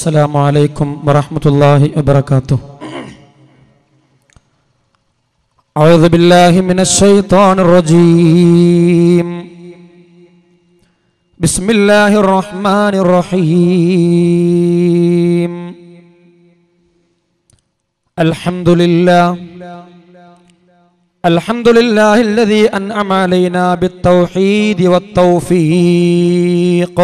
السلام عليكم ورحمة الله وبركاته أعوذ بالله من الشيطان الرجيم بسم الله الرحمن الرحيم الحمد لله الحمد لله الذي أنعم علينا بالتوحيد والتوفيق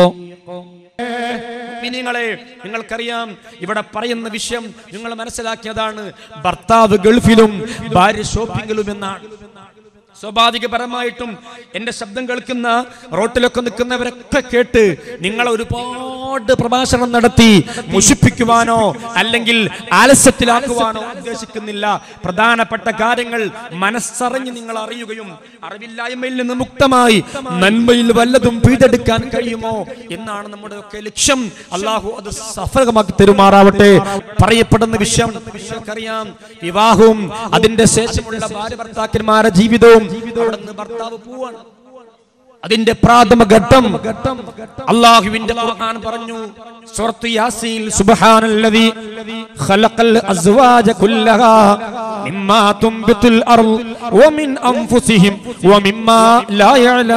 നിങ്ങളെ നിങ്ങൾക്കറിയാം ഇവിടെ പറയുന്ന വിഷയം നിങ്ങൾ മനസ്സിലാക്കിയതാണ് ഭർത്താവ് ഗൾഫിലും ഭാര്യ ഷോപ്പിംഗിലും എന്നാണ് സ്വാഭാവികപരമായിട്ടും എന്റെ ശബ്ദം കേൾക്കുന്ന റോട്ടിലൊക്കെ നിൽക്കുന്നവരൊക്കെ കേട്ട് നിങ്ങളെ ഒരുപാട് പ്രഭാഷണം നടത്തി മുഷിപ്പിക്കുവാനോ അല്ലെങ്കിൽ ആലസ്യത്തിലാക്കുവാനോ ഉദ്ദേശിക്കുന്നില്ല പ്രധാനപ്പെട്ട കാര്യങ്ങൾ മനസ്സറിഞ്ഞ് നിങ്ങൾ അറിയുകയും അറിവില്ലായ്മയിൽ നിന്ന് മുക്തമായി നന്മയിൽ വല്ലതും പിഴുതെടുക്കാൻ കഴിയുമോ എന്നാണ് നമ്മുടെ ഒക്കെ ലക്ഷ്യം അള്ളാഹു അത് സഫലമാക്കി തെരുമാറാവട്ടെ പറയപ്പെടുന്ന വിഷയം നിങ്ങൾക്കറിയാം വിവാഹവും അതിന്റെ ശേഷമുള്ള ഭാര്യ ഭർത്താക്കന്മാരുടെ ജീവിതവും അവിടുന്ന് ഭർത്താവ് പോവാണ് അതിന്റെ പ്രാഥമിക ഘട്ടം അള്ളാഹുവിന്റെ ഖുർആൻ പറഞ്ഞു സൂറത്ത് യാസീൻ സുബ്ഹാനല്ലദി ഖലഖൽ അസ്വാജ കുല്ലഹാ മിമ്മാ തുംബിതുൽ അർള് വമിൻ അൻഫുസിഹിം വമിമ്മാ ലാ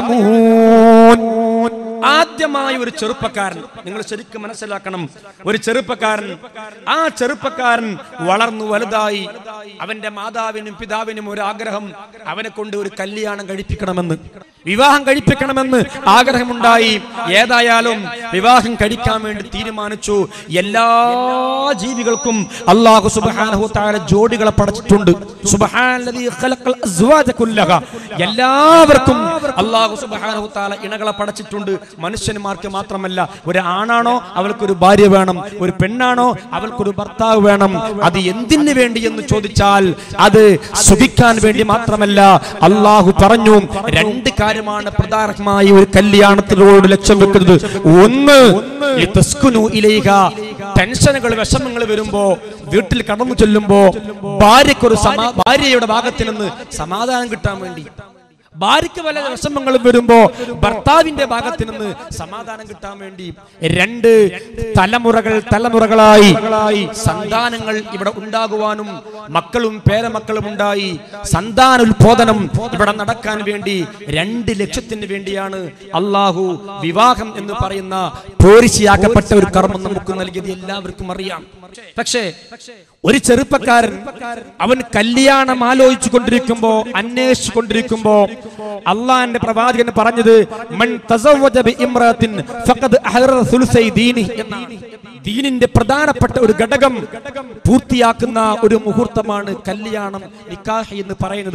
യഅലമൂൻ ആദ്യമായ ഒരു ചെറുപ്പക്കാരൻ നിങ്ങൾ ശരിക്കും മനസ്സിലാക്കണം ഒരു ചെറുപ്പക്കാരൻ ആ ചെറുപ്പക്കാരൻ വളർന്നു വലുതായി അവന്റെ മാതാവിനും പിതാവിനും ഒരു ആഗ്രഹം അവനെ കൊണ്ട് ഒരു കല്യാണം കഴിപ്പിക്കണമെന്ന് വിവാഹം കഴിപ്പിക്കണമെന്ന് ആഗ്രഹമുണ്ടായി ഏതായാലും വിവാഹം കഴിക്കാൻ വേണ്ടി തീരുമാനിച്ചു എല്ലാ ജീവികൾക്കും അള്ളാഹു സുബ്ഹാനഹു തആല ജോഡികളെ പടച്ചിട്ടുണ്ട് സുബ്ഹാനല്ലദീ ഖലഖൽ അസ്വാജ കുല്ലഹ എല്ലാവർക്കും അള്ളാഹു സുബ്ഹാനഹു തആല ഇണകളെ പടച്ചിട്ടുണ്ട് മനുഷ്യന്മാർക്ക് മാത്രമല്ല ഒരു ആണാണോ അവൾക്കൊരു ഭാര്യ വേണം ഒരു പെണ്ണാണോ അവൾക്കൊരു ഭർത്താവ് വേണം അത് എന്തിനു വേണ്ടി എന്ന് ചോദിച്ചാൽ അത് സുഖിക്കാൻ വേണ്ടി മാത്രമല്ല അള്ളാഹു പറഞ്ഞു രണ്ട് കാര്യമാണ് പ്രധാനമായി ഒരു കല്യാണത്തിനോട് ലക്ഷ്യം വെക്കുന്നത് ഒന്ന് ലിതസ്കുനു ഇലൈഹ ടെൻഷനുകൾ വിഷമങ്ങൾ വരുമ്പോ വീട്ടിൽ കടന്നു ചെല്ലുമ്പോ ഭാര്യക്കൊരു സമാ ഭാര്യയുടെ ഭാഗത്തിൽ നിന്ന് സമാധാനം കിട്ടാൻ വേണ്ടി ഭാര്യയ്ക്ക് വല്ല വിഷമങ്ങളും വരുമ്പോ ഭർത്താവിന്റെ ഭാഗത്ത് നിന്ന് സമാധാനം കിട്ടാൻ വേണ്ടി രണ്ട് തലമുറകൾ തലമുറകളായി സന്താനങ്ങൾ ഇവിടെ ഉണ്ടാകുവാനും മക്കളും പേരമക്കളും ഉണ്ടായി സന്താന ഉത്ബോധനം ഇവിടെ നടക്കാൻ വേണ്ടി രണ്ട് ലക്ഷ്യത്തിന് വേണ്ടിയാണ് അള്ളാഹു വിവാഹം എന്ന് പറയുന്ന പോരിശിയാക്കപ്പെട്ട ഒരു കർമ്മം നമുക്ക് നൽകിയത് എല്ലാവർക്കും അറിയാം പക്ഷേ ഒരു ചെറുപ്പക്കാരൻ അവൻ കല്യാണം ആലോചിച്ചു കൊണ്ടിരിക്കുമ്പോ അന്വേഷിച്ചു കൊണ്ടിരിക്കുമ്പോ അള്ളാന്റെ പ്രവാചകൻ പറഞ്ഞത് മൻ തസവ്വജ ബി ഇമ്രാത്തിൻ ഫഖദ് അഹറ സുൽസൈ ദീനി എന്നാണ് ദീനിന്റെ പ്രധാനപ്പെട്ട ഒരു ഘടകം പൂർത്തിയാക്കുന്ന ഒരു മുഹൂർത്തമാണ് കല്യാണം നിക്കാഹ് എന്ന് പറയുന്നത്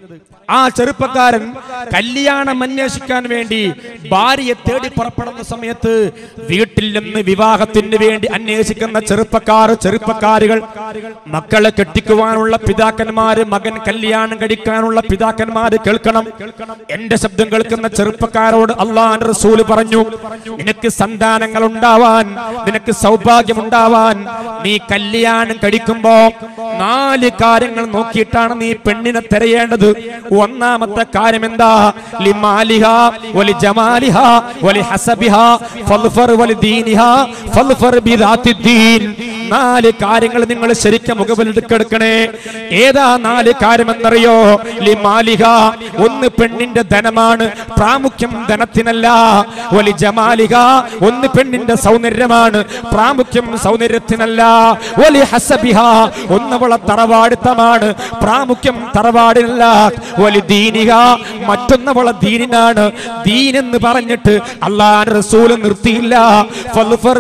ആ ചെറുപ്പക്കാരൻ കല്യാണം അന്വേഷിക്കാൻ വേണ്ടി ഭാര്യയെ തേടി പുറപ്പെടുന്ന സമയത്ത് വീട്ടിൽ നിന്ന് വിവാഹത്തിന് വേണ്ടി അന്വേഷിക്കുന്ന ചെറുപ്പക്കാർ ചെറുപ്പക്കാരികൾ മക്കളെ കെട്ടിക്കുവാനുള്ള പിതാക്കന്മാര് മകൻ കല്യാണം കഴിക്കാനുള്ള പിതാക്കന്മാര് കേൾക്കണം എന്റെ ശബ്ദം കേൾക്കുന്ന ചെറുപ്പക്കാരോട് അള്ളാൻ റസൂല് പറഞ്ഞു നിനക്ക് സന്താനങ്ങൾ ഉണ്ടാവാൻ നിനക്ക് സൗഭാഗ്യം ഉണ്ടാവാൻ നീ കല്യാണം കഴിക്കുമ്പോ നാല് കാര്യങ്ങൾ നോക്കിയിട്ടാണ് നീ പെണ്ണിനെ തിരയേണ്ടത് ഒന്നാമത്തെ കാര്യം എന്താ ലിമാലിഹ വലി ജമാലിഹ വലി ഹസബിഹ ഫൽഫർ വലി ദീനിഹ ഫൽഫർ ബിദാത്തിദ്ദീൻ നാല് കാര്യങ്ങൾ നിങ്ങൾ ശരിക്കും മുഖവിലെടുക്കെടുക്കണേ ഏതാ നാല് കാര്യമെന്നറിയോ ലിമാലിഹ ഒന്ന് പെണ്ണിന്റെ ധനമാണ് പ്രാമുഖ്യം ധനത്തിനല്ല വലി ജമാലിക ഒന്ന് പെണ്ണിന്റെ സൗന്ദര്യമാണ് പ്രാമുഖ്യം സൗന്ദര്യത്തിനല്ല വലി ഹസബിഹ ഒന്നവളെ തറവാടിത്തമാണ് പ്രാമുഖ്യം തറവാടിനല്ല വലി ദീനിക മറ്റൊന്നവളെ ദീനിനാണ് ദീൻ എന്ന് പറഞ്ഞിട്ട് അള്ളാൻ റസൂല് നിർത്തിയില്ല ഫൽഫർ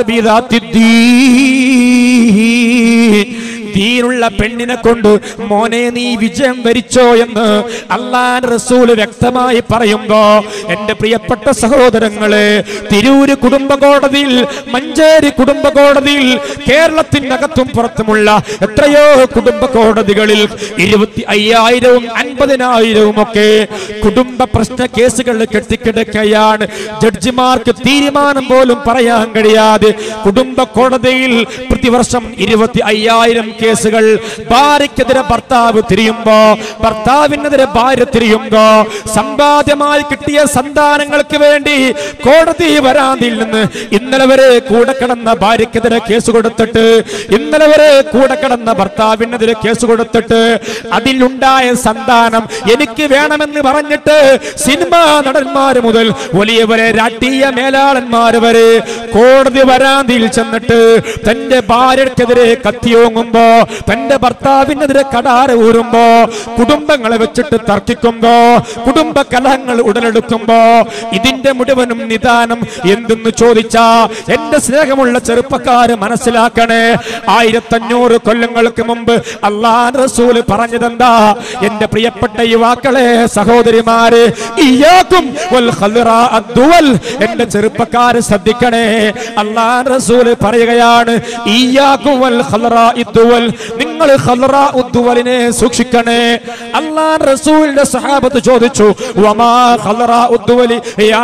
ബിദാത്തിദ്ദീൻ ദീനുള്ള പെണ്ണിനെ കൊണ്ട് മോനെ നീ വിജയം വരിച്ചോ എന്ന് അള്ളാൻ റസൂല് വ്യക്തമായി പറയുമ്പോ എന്റെ പ്രിയപ്പെട്ട സഹോദരങ്ങളെ തിരൂര് കുടുംബ കോടതിയിൽ മഞ്ചേരി കുടുംബ കോടതിയിൽ കേരളത്തിനകത്തും പുറത്തുമുള്ള എത്രയോ കുടുംബ കോടതികളിൽ ഇരുപത്തി അയ്യായിരവും അൻപതിനായിരവും ഒക്കെ കുടുംബ പ്രശ്ന കേസുകൾ കെട്ടിക്കിടക്കുകയാണ് ജഡ്ജിമാർക്ക് തീരുമാനം പോലും പറയാൻ കഴിയാതെ കുടുംബ കോടതിയിൽ പ്രതിവർഷം ഇരുപത്തി അയ്യായിരം കേസുകൾ ഭാര്യക്കെതിരെ ഭർത്താവ് തിരിയുമ്പോ ഭർത്താവിനെതിരെ ഭാര്യ തിരിയുമ്പോ സമ്പാദ്യമായി കിട്ടിയ സന്താനങ്ങൾക്ക് വേണ്ടി കോടതി വരാതിൽ നിന്ന് ഇന്നലെ വരെ കൂടെ കിടന്ന ഭാര്യക്കെതിരെ കേസ് കൊടുത്തിട്ട് ഇന്നലെ വരെ കൂടെ കിടന്ന ഭർത്താവിനെതിരെ കേസ് കൊടുത്തിട്ട് അതിലുണ്ടായ സന്താനം എനിക്ക് വേണമെന്ന് പറഞ്ഞിട്ട് സിനിമാ നടന്മാര് മുതൽ വലിയവരെ രാഷ്ട്രീയ മേലാളന്മാര് വരെ കോടതി വരാന്തിയിൽ ചെന്നിട്ട് തന്റെ ഭാര്യക്കെതിരെ കത്തിയോങ്ങുമ്പോ തന്റെ ഭർത്താവിനെതിരെ കടാര ഊരുമ്പോ കുടുംബങ്ങളെ വെച്ചിട്ട് തർക്കിക്കുമ്പോ കുടുംബ കലഹങ്ങൾ ഉടലെടുക്കുമ്പോ ഇതിന്റെ മുഴുവനും നിദാനം എന്തെന്ന് ചോദിച്ചാ എന്റെ സ്നേഹമുള്ള ചെറുപ്പക്കാര് മനസ്സിലാക്കണേ ആയിരത്തഞ്ഞൂറ് കൊല്ലങ്ങൾക്ക് മുമ്പ് അള്ളാൻ റസൂല് പറഞ്ഞതെന്താ എന്റെ പ്രിയപ്പെട്ട യുവാക്കളെ സഹോദരിമാര് ഇയാക്കും വൽ ഖൽറാ അദ്ദുവൽ. എന്റെ ചെറുപ്പക്കാര് ശ്രദ്ധിക്കണേ അള്ളാൻ റസൂല് പറയുകയാണ് ഇയാക്കും വൽ ഖൽറാ ഇദ്ദുവൽ. നിങ്ങൾ ഖൽറാ ഉദ്ദുവലിനെ സൂക്ഷിക്കണേ അള്ളാൻ റസൂലിന്റെ സഹാബത്ത് ചോദിച്ചു വമാ ഖൽറാ ഉദ്ദുവലി യാ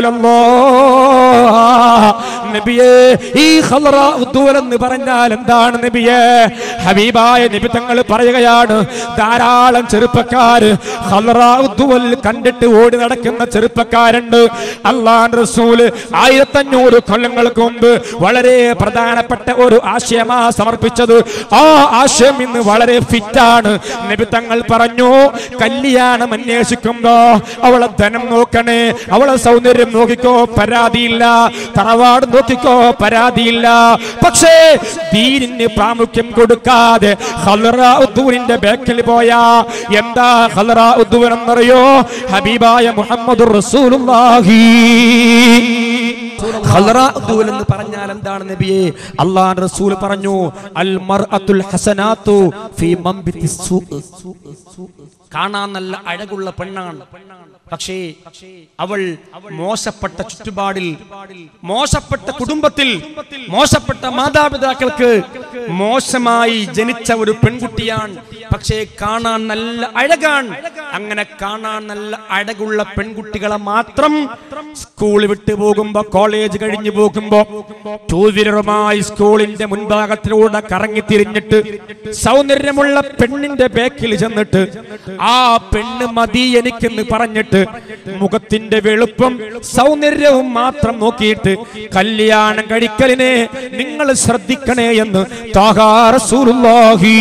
റസൂലല്ലാഹ് നബിയേ ഈ ഖൽറാ ഉദ്ദുവൽ എന്ന് പറഞ്ഞാൽ എന്താണ് നബിയേ ഹബീബായ നബി തങ്ങൾ പറയുകയാണ് ധാരാളം ചെറുപ്പക്കാര് ഖൽറാ ഉദ്ദുവൽ കണ്ടിട്ട് ഓടി നടക്കുന്ന ചെറുപ്പക്കാരുണ്ട് അള്ളാൻ റസൂല് ആയിരത്തഞ്ഞൂറ് കൊല്ലങ്ങൾക്ക് മുമ്പ് വളരെ പ്രധാനപ്പെട്ട ഒരു ആശയമാ സമർപ്പിച്ചത് ആ ആശയം ഇന്ന് വളരെ ഫിറ്റാണ് നബി തങ്ങൾ പറഞ്ഞു കല്യാണം അന്വേഷിക്കുമ്പോ അവളെ ധനം നോക്കണേ അവളെ സൗന്ദര്യം നോക്കിക്കോ പരാതിയില്ല തറവാട് നോക്കിക്കോ പരാതിയില്ല പക്ഷേ ദീനിന് പ്രാമുഖ്യം കൊടുക്കാതെ ഖൽറാ ഉദ്ദൂരിന്റെ ബാക്കിൽ പോയാ എന്താ ഖൽറാ ഉദ്ദൂർ എന്നറിയോ ഹബീബായ മുഹമ്മദ് റസൂലുള്ളാഹി ഖൽറാ ഉദ്ദൂൽ എന്ന് പറഞ്ഞാൽ എന്താണ് നബിയെ അള്ളാഹ് റസൂൽ പറഞ്ഞു അൽ മർഅത്തുൽ ഹസനാത്തു ഫീ മംബിത്തി സൂഖ് കാണാൻ നല്ല അഴകുള്ള പെണ്ണാണ് പക്ഷേ അവൾ മോശപ്പെട്ട ചുറ്റുപാടിൽ മോശപ്പെട്ട കുടുംബത്തിൽ മോശപ്പെട്ട മാതാപിതാക്കൾക്ക് മോശമായി ജനിച്ച ഒരു പെൺകുട്ടിയാണ് പക്ഷേ കാണാൻ നല്ല അഴകാണ് അങ്ങനെ കാണാൻ നല്ല അഴകുള്ള പെൺകുട്ടികളെ മാത്രം സ്കൂൾ വിട്ടു പോകുമ്പോ കോളേജ് കഴിഞ്ഞു പോകുമ്പോ ടൂ വീലറുമായി സ്കൂളിന്റെ മുൻഭാഗത്തിലൂടെ കറങ്ങി തിരിഞ്ഞിട്ട് സൗന്ദര്യമുള്ള പെണ്ണിന്റെ ബാക്കിൽ ചെന്നിട്ട് ആ പെണ്ണ് മതി എനിക്കെന്ന് പറഞ്ഞിട്ട് മുഖത്തിന്റെ വെളുപ്പം സൗന്ദര്യവും മാത്രം നോക്കിയിട്ട് കല്യാണം കഴിക്കലിനെ നിങ്ങൾ ശ്രദ്ധിക്കണേ എന്ന് താഹാ റസൂലുള്ളാഹി.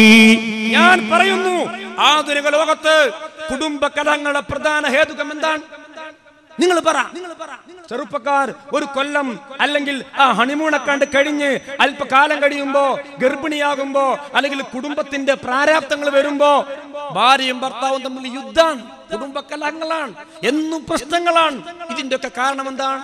ഞാൻ പറയുന്നു ആധുനിക ലോകത്ത് കുടുംബ കലഹങ്ങളുടെ പ്രധാന ഹേതുകം എന്താണ് നിങ്ങൾ പറ ചെറുപ്പക്കാർ ഒരു കൊല്ലം അല്ലെങ്കിൽ ആ ഹണിമൂണക്കാണ്ട് കഴിഞ്ഞ് അല്പകാലം കഴിയുമ്പോ ഗർഭിണിയാകുമ്പോ അല്ലെങ്കിൽ കുടുംബത്തിന്റെ പ്രാരാബ്ദങ്ങൾ വരുമ്പോ ഭാര്യയും ഭർത്താവും തമ്മിൽ യുദ്ധാണ് കുടുംബ കലഹങ്ങളാണ് എന്നും പ്രശ്നങ്ങളാണ് ഇതിന്റെ ഒക്കെ കാരണം എന്താണ്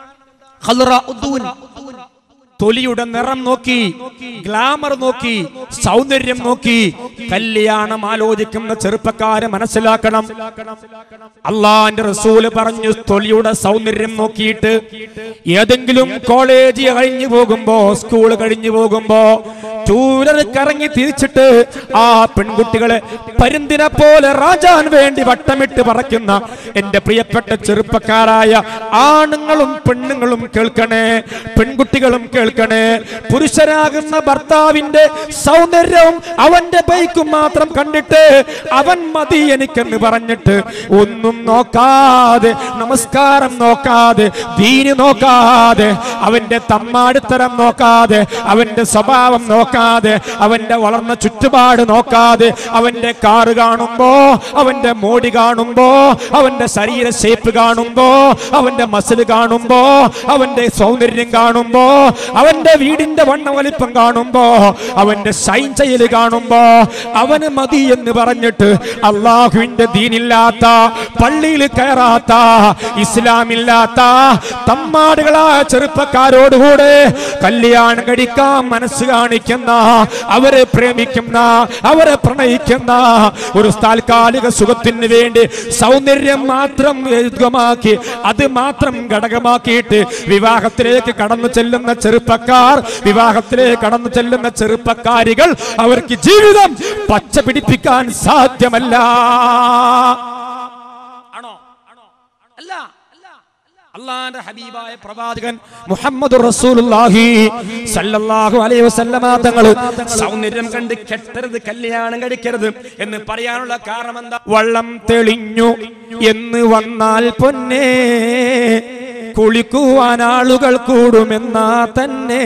ഖൽറ ഉദ്ദൂൻ. തൊലിയുടെ നിറം നോക്കി ഗ്ലാമർ നോക്കി സൗന്ദര്യം നോക്കി കല്യാണം ആലോചിക്കുന്ന ചെറുപ്പക്കാരെ മനസ്സിലാക്കണം അള്ളാന്റെ റസൂല് പറഞ്ഞു തൊലിയുടെ സൗന്ദര്യം നോക്കിയിട്ട് ഏതെങ്കിലും കോളേജ് കഴിഞ്ഞു പോകുമ്പോ സ്കൂൾ കഴിഞ്ഞു പോകുമ്പോ ടൂലർ കറങ്ങി തിരിച്ചിട്ട് ആ പെൺകുട്ടികളെ പരുന്തിനെ പോലെ റാജാൻ വേണ്ടി വട്ടമിട്ട് പറക്കുന്ന എന്റെ പ്രിയപ്പെട്ട ചെറുപ്പക്കാരായ ആണുങ്ങളും പെണ്ണുങ്ങളും കേൾക്കണേ പെൺകുട്ടികളും കേൾക്കണേ പുരുഷനാകുന്ന ഭർത്താവിന്റെ സൗന്ദര്യവും അവന്റെ ബൈക്കും മാത്രം കണ്ടിട്ട് അവൻ മതി എനിക്കെന്ന് പറഞ്ഞിട്ട് ഒന്നും നോക്കാതെ നമസ്കാരം നോക്കാതെ ദീന് നോക്കാതെ അവന്റെ തമ്മാടിത്തരം നോക്കാതെ അവന്റെ സ്വഭാവം നോക്കാതെ അവന്റെ വളർന്ന ചുറ്റുപാട് നോക്കാതെ അവന്റെ കാറ് കാണുമ്പോ അവന്റെ മോടി കാണുമ്പോ അവന്റെ ശരീര ഷേപ്പ് കാണുമ്പോ അവന്റെ മസിൽ കാണുമ്പോ അവന്റെ സൗന്ദര്യം കാണുമ്പോ അവന്റെ വീടിന്റെ വണ്ണ വലിപ്പം കാണുമ്പോ അവന്റെ ഷൈൻ ചെയ്യല് കാണുമ്പോ അവന് മതി എന്ന് പറഞ്ഞിട്ട് അള്ളാഹുവിന്റെ ദീനില്ലാത്ത പള്ളിയിൽ കയറാത്ത ഇസ്ലാമില്ലാത്ത തമ്മാടുകളായ ചെറുപ്പക്കാരോടുകൂടെ കല്യാണം കഴിക്കാൻ മനസ്സ് കാണിക്കുന്ന അവരെ പ്രേമിക്കുന്ന അവരെ പ്രണയിക്കുന്ന ഒരു താൽക്കാലിക സുഖത്തിന് വേണ്ടി സൗന്ദര്യം മാത്രം യുഗമാക്കി അത് മാത്രം ഘടകമാക്കിയിട്ട് വിവാഹത്തിലേക്ക് കടന്നു ചെല്ലുന്ന ചെറുപ്പക്കാർ വിവാഹത്തിലേക്ക് കടന്നു ചെല്ലുന്ന ചെറുപ്പക്കാരികൾ അവർക്ക് ജീവിതം പച്ച പിടിപ്പിക്കാൻ സാധ്യമല്ല ആണോ അല്ല അള്ളാന്റെ ഹബീബായ പ്രവാചകൻ മുഹമ്മദ് റസൂലുള്ളാഹി സല്ലല്ലാഹു അലൈഹി വസല്ലമ തങ്ങൾ സൗന്ദര്യം കണ്ട് കെട്ടരുത് കല്യാണം കഴിക്കരുത് എന്ന് പറയാനുള്ള കാരണം എന്താ വള്ളം തെളിഞ്ഞു എന്ന് വന്നാൽ പൊന്നേ കുളിക്കുവാൻ ആളുകൾ കൂടുമെന്നാ തന്നെ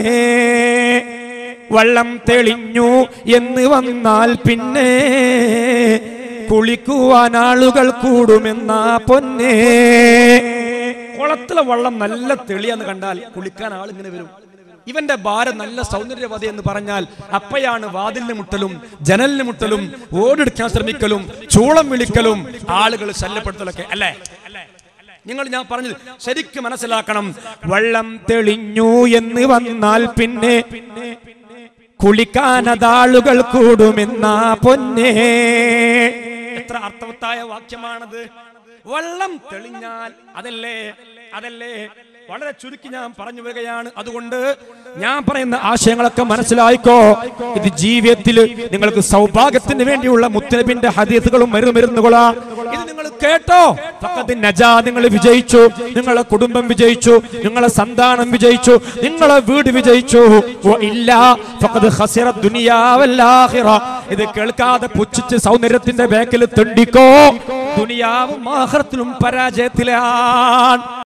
വള്ളം തെളിഞ്ഞു എന്ന് വന്നാൽ പിന്നെ കുളിക്കുവാൻ ആളുകൾ കൂടുമെന്നാ പൊന്നേ കുളത്തിലെ വെള്ളം നല്ല തെളിയാന്ന് കണ്ടാൽ കുളിക്കാൻ ആളിങ്ങനെ വരും ഇവന്റെ ഭാരം നല്ല സൗന്ദര്യവതി എന്ന് പറഞ്ഞാൽ അപ്പയാണ് വാതിലിന് മുട്ടലും ജനലിന് മുട്ടലും ഓടെടുക്കാൻ ശ്രമിക്കലും ചൂളം വിളിക്കലും ആളുകൾ ശല്യപ്പെടുത്തലൊക്കെ അല്ലേ നിങ്ങൾ ഞാൻ പറഞ്ഞത് ശരിക്കും മനസ്സിലാക്കണം വെള്ളം തെളിഞ്ഞു എന്ന് വന്നാൽ പിന്നെ കുളിക്കാനതാളുകൾ കൂടുമെന്നാ പൊന്നേ എത്ര അർത്ഥവത്തായ വാക്യമാണത് വെള്ളം തെളിഞ്ഞാൽ അതല്ലേ അതല്ലേ വളരെ ചുരുക്കി ഞാൻ പറഞ്ഞു വരികയാണ് അതുകൊണ്ട് ഞാൻ പറയുന്ന ആശയങ്ങളൊക്കെ മനസ്സിലായിക്കോ ഇത് ജീവിതത്തിൽ നിങ്ങൾക്ക് സൗഭാഗ്യത്തിന് വേണ്ടിയുള്ള മുത്തനബിന്റെ ഹദീസുകളും മരുമരുന്നുകളാ ഇത് നിങ്ങൾ കേട്ടോ ഫഖദ് നജാ നിങ്ങൾ വിജയിച്ചു നിങ്ങളെ കുടുംബം വിജയിച്ചു നിങ്ങളെ സന്താനം വിജയിച്ചു നിങ്ങളെ വീട് വിജയിച്ചു വ ഇല്ല ഫഖദ് ഖസിറ ദുനിയാ വൽ ആഖിറ ഇത് കേൾക്കാതെ പുച്ഛിച്ച് സൗന്ദര്യത്തിന്റെ ബാക്കിൽ തെണ്ടിക്കോ ദുനിയാവും ആഖിറത്തിലും പരാജയത്തിലാണ്